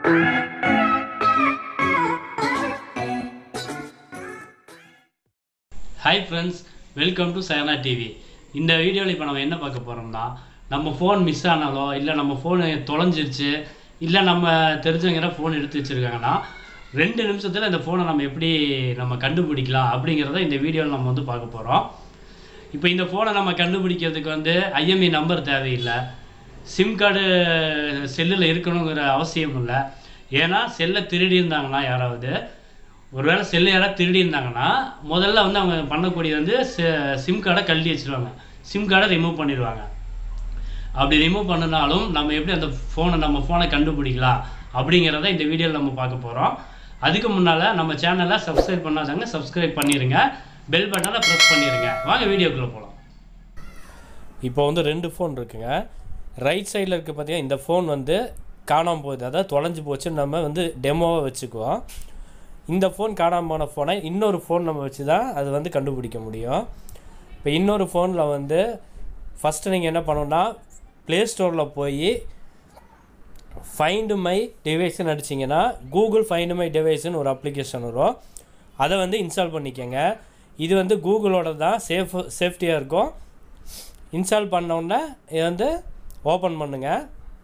hi friends welcome to Sayana TV இந்த வீடியோவில் இப்போ நம்ம என்ன பார்க்க போகிறோம்னா நம்ம ஃபோன் மிஸ் ஆனாலோ இல்லை நம்ம ஃபோனு தொலைஞ்சிருச்சு இல்லை நம்ம தெரிஞ்சவங்க ஃபோன் எடுத்து வச்சுருக்காங்கன்னா ரெண்டு நிமிஷத்தில் இந்த ஃபோனை நம்ம எப்படி நம்ம கண்டுபிடிக்கலாம் அப்படிங்கிறத இந்த வீடியோவில் நம்ம வந்து பார்க்க போகிறோம் இப்போ இந்த ஃபோனை நம்ம கண்டுபிடிக்கிறதுக்கு வந்து ஐஎம்இ நம்பர் தேவையில்லை சிம் கார்டு செல்லில் இருக்கணுங்கிற அவசியம் இல்லை ஏன்னா செல்லை திருடி இருந்தாங்கன்னா யாராவது ஒருவேளை செல்லு யாராவது திருடி இருந்தாங்கன்னா முதல்ல வந்து அவங்க பண்ணக்கூடியது வந்து சிம் கார்டை கழட்டி வச்சிருவாங்க சிம் கார்டை ரிமூவ் பண்ணிடுவாங்க அப்படி ரிமூவ் பண்ணினாலும் நம்ம எப்படி அந்த ஃபோனை நம்ம ஃபோனை கண்டுபிடிக்கலாம் அப்படிங்கிறத இந்த வீடியோவில் நம்ம பார்க்க போகிறோம் அதுக்கு முன்னால் நம்ம சேனலை சப்ஸ்கிரைப் பண்ணாதவங்க சப்ஸ்கிரைப் பண்ணிடுங்க பெல் பட்டனை ப்ரெஸ் பண்ணிடுங்க வாங்க வீடியோக்குள்ளே போகலாம் இப்போ வந்து ரெண்டு ஃபோன் இருக்குங்க ரைட் சைடில் இருக்க பார்த்தீங்கன்னா இந்த ஃபோன் வந்து காணாமல் போகுது அதாவது தொலைஞ்சு போச்சுன்னு நம்ம வந்து டெமோவாக வச்சுக்குவோம் இந்த ஃபோன் காணாமல் போன ஃபோனை இன்னொரு ஃபோன் நம்ம வச்சு தான் அது வந்து கண்டுபிடிக்க முடியும் இப்போ இன்னொரு ஃபோனில் வந்து ஃபஸ்ட்டு நீங்கள் என்ன பண்ணணும்னா ப்ளே ஸ்டோரில் போய் ஃபைண்டு மை டிவைஸ்னு அடிச்சிங்கன்னா கூகுள் ஃபைண்டு மை டிவைஸ்னு ஒரு அப்ளிகேஷன் வரும் அதை வந்து இன்ஸ்டால் பண்ணிக்கோங்க இது வந்து கூகுளோட தான் சேஃப் சேஃப்டியாக இருக்கும் இன்ஸ்டால் பண்ணோன்னே இதை வந்து ஓப்பன் பண்ணுங்கள்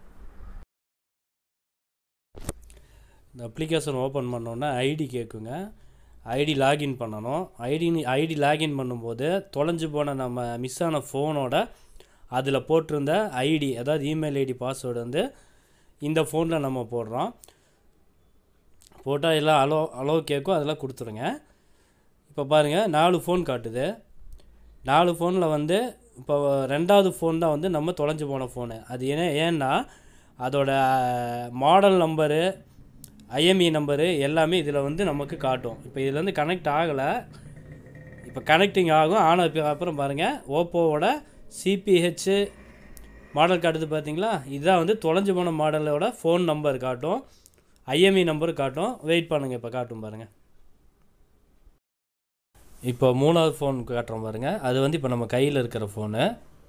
இந்த அப்ளிகேஷன் ஓப்பன் பண்ணோன்னே ஐடி கேட்குங்க ஐடி லாகின் பண்ணணும் ஐடி ஐடி லாகின் பண்ணும்போது தொலைஞ்சு போன நம்ம மிஸ் ஆன ஃபோனோட அதில் போட்டிருந்த ஐடி அதாவது இமெயில் ஐடி பாஸ்வேர்டு வந்து இந்த ஃபோனில் நம்ம போடுறோம் போட்டால் எல்லாம் அலோ அலோ கேட்கும் அதெல்லாம் கொடுத்துருங்க இப்போ பாருங்கள் நாலு ஃபோன் காட்டுது நாலு ஃபோனில் வந்து இப்போ ரெண்டாவது ஃபோன் தான் வந்து நம்ம தொலைஞ்சு போன ஃபோனு அது ஏன்னா ஏன்னா அதோட மாடல் நம்பரு ஐஎம்இ நம்பரு எல்லாமே இதில் வந்து நமக்கு காட்டும் இப்போ இதில் வந்து கனெக்ட் ஆகலை இப்போ கனெக்டிங் ஆகும் ஆன அப்புறம் பாருங்கள் ஓப்போவோட சிபிஹெச் மாடல் காட்டுது பார்த்தீங்களா இதுதான் வந்து தொலைஞ்சு போன மாடலோட ஃபோன் நம்பர் காட்டும் ஐஎம்இ நம்பர் காட்டும் வெயிட் பண்ணுங்கள் இப்போ காட்டும் பாருங்கள் இப்போ மூணாவது ஃபோன் காட்டுறோம் பாருங்கள் அது வந்து இப்போ நம்ம கையில் இருக்கிற ஃபோனு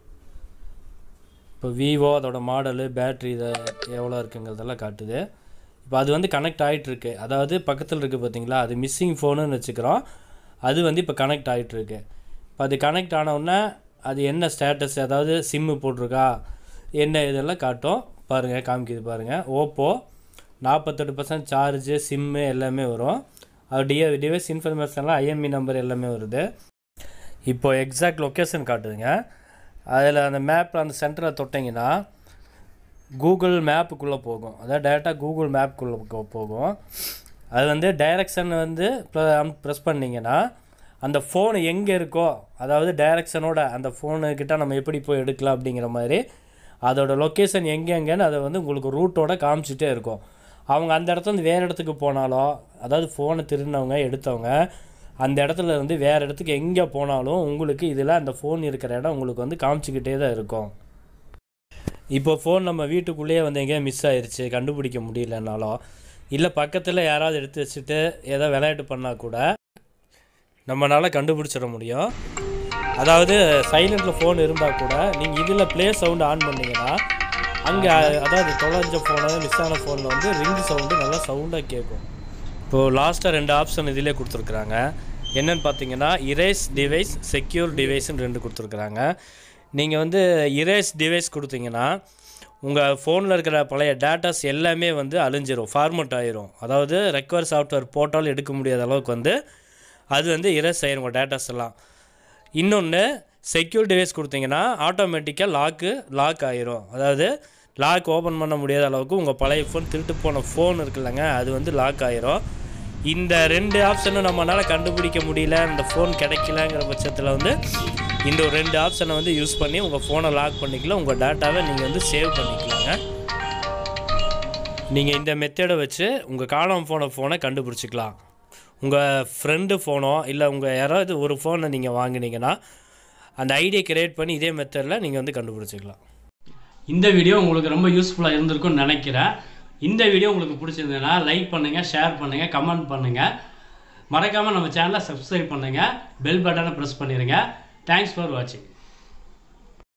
இப்போ விவோ அதோட மாடலு பேட்ரி இதை எவ்வளோ இருக்குங்கிறதெல்லாம் காட்டுது இப்போ அது வந்து கனெக்ட் ஆகிட்டுருக்கு அதாவது பக்கத்தில் இருக்குது பார்த்தீங்களா அது மிஸ்ஸிங் ஃபோனுன்னு வச்சுக்கிறோம் அது வந்து இப்போ கனெக்ட் ஆகிட்டுருக்கு இப்போ அது கனெக்ட் ஆனவுடனே அது என்ன ஸ்டேட்டஸ் அதாவது சிம்மு போட்டிருக்கா என்ன இதெல்லாம் காட்டும் பாருங்கள் காமிக்குது பாருங்கள் ஓப்போ நாற்பத்தெட்டு பர்சன்ட் சார்ஜு சிம்மு எல்லாமே வரும் அது டிஎ டிவைஸ் இன்ஃபர்மேஷன்லாம் ஐஎம்இ நம்பர் எல்லாமே வருது இப்போ எக்ஸாக்ட் லொக்கேஷன் காட்டுதுங்க அதில் அந்த மேப்பில் அந்த சென்டரில் தொட்டிங்கன்னா கூகுள் மேப்புக்குள்ளே போகும் அதாவது டேரெக்டாக கூகுள் மேப்புக்குள்ளே போகும் அது வந்து டைரக்ஷன் வந்து ப்ரெஸ் பண்ணிங்கன்னா அந்த ஃபோன் எங்கே இருக்கோ அதாவது டைரக்ஷனோட அந்த ஃபோனுக்கிட்ட நம்ம எப்படி போய் எடுக்கலாம் அப்படிங்கிற மாதிரி அதோட லொக்கேஷன் எங்கெங்கன்னு அதை வந்து உங்களுக்கு ரூட்டோட காமிச்சிட்டே இருக்கும் அவங்க அந்த இடத்துல இருந்து வேறு இடத்துக்கு போனாலோ அதாவது ஃபோனை திருடினவங்க எடுத்தவங்க அந்த இடத்துல இருந்து வேறு இடத்துக்கு எங்கே போனாலும் உங்களுக்கு இதில் அந்த ஃபோன் இருக்கிற இடம் உங்களுக்கு வந்து காமிச்சிக்கிட்டே தான் இருக்கும் இப்போ ஃபோன் நம்ம வீட்டுக்குள்ளேயே வந்து எங்கேயோ மிஸ் ஆயிடுச்சு கண்டுபிடிக்க முடியலனாலும் இல்லை பக்கத்தில் யாராவது எடுத்து வச்சுட்டு ஏதோ விளையாட்டு பண்ணால் கூட நம்மளால் கண்டுபிடிச்சிட முடியும் அதாவது சைலண்டில் ஃபோன் இருந்தால் கூட நீங்கள் இதில் ப்ளே சவுண்டு ஆன் பண்ணிங்கன்னா அங்கே அதாவது தொலைஞ்ச ஃபோனு மிஸ் ஆன ஃபோனில் வந்து ரிங் சவுண்டு நல்லா சவுண்டாக கேட்கும் இப்போது லாஸ்ட்டாக ரெண்டு ஆப்ஷன் இதிலே கொடுத்துருக்குறாங்க என்னென்னு பார்த்தீங்கன்னா இரேஸ் டிவைஸ் செக்யூர் டிவைஸ்னு ரெண்டு கொடுத்துருக்குறாங்க நீங்கள் வந்து இரேஸ் டிவைஸ் கொடுத்தீங்கன்னா உங்கள் ஃபோனில் இருக்கிற பழைய டேட்டாஸ் எல்லாமே வந்து அழிஞ்சிரும் ஃபார்மட் ஆயிரும் அதாவது ரெக்வயர் சாஃப்ட்வேர் போட்டாலும் எடுக்க முடியாத அளவுக்கு வந்து அது வந்து இரேஸ் ஆயிரும் உங்கள் டேட்டாஸ் எல்லாம் இன்னொன்று செக்யூர் டிவைஸ் கொடுத்தீங்கன்னா ஆட்டோமேட்டிக்காக லாக்கு லாக் ஆயிரும் அதாவது லாக் ஓப்பன் பண்ண முடியாத அளவுக்கு உங்கள் பழைய ஃபோன் திருட்டு போன ஃபோன் இருக்குல்லங்க அது வந்து லாக் ஆயிரும் இந்த ரெண்டு ஆப்ஷனும் நம்மளால் கண்டுபிடிக்க முடியல இந்த ஃபோன் கிடைக்கலங்கிற பட்சத்தில் வந்து இந்த ஒரு ரெண்டு ஆப்ஷனை வந்து யூஸ் பண்ணி உங்கள் ஃபோனை லாக் பண்ணிக்கலாம் உங்கள் டேட்டாவை நீங்கள் வந்து சேவ் பண்ணிக்கலாங்க நீங்கள் இந்த மெத்தடை வச்சு உங்கள் காலம் போன ஃபோனை கண்டுபிடிச்சிக்கலாம் உங்கள் ஃப்ரெண்டு ஃபோனோ இல்லை உங்கள் யாராவது ஒரு ஃபோனை நீங்கள் வாங்கினீங்கன்னா அந்த ஐடியை கிரியேட் பண்ணி இதே மெத்தடில் நீங்கள் வந்து கண்டுபிடிச்சிக்கலாம் இந்த வீடியோ உங்களுக்கு ரொம்ப யூஸ்ஃபுல்லாக இருந்திருக்கும்னு நினைக்கிறேன் இந்த வீடியோ உங்களுக்கு பிடிச்சிருந்ததுன்னா லைக் பண்ணுங்கள் ஷேர் பண்ணுங்கள் கமெண்ட் பண்ணுங்கள் மறக்காமல் நம்ம சேனலை சப்ஸ்கிரைப் பண்ணுங்கள் பெல் பட்டனை ப்ரெஸ் பண்ணிடுங்க தேங்க்ஸ் ஃபார் வாட்சிங்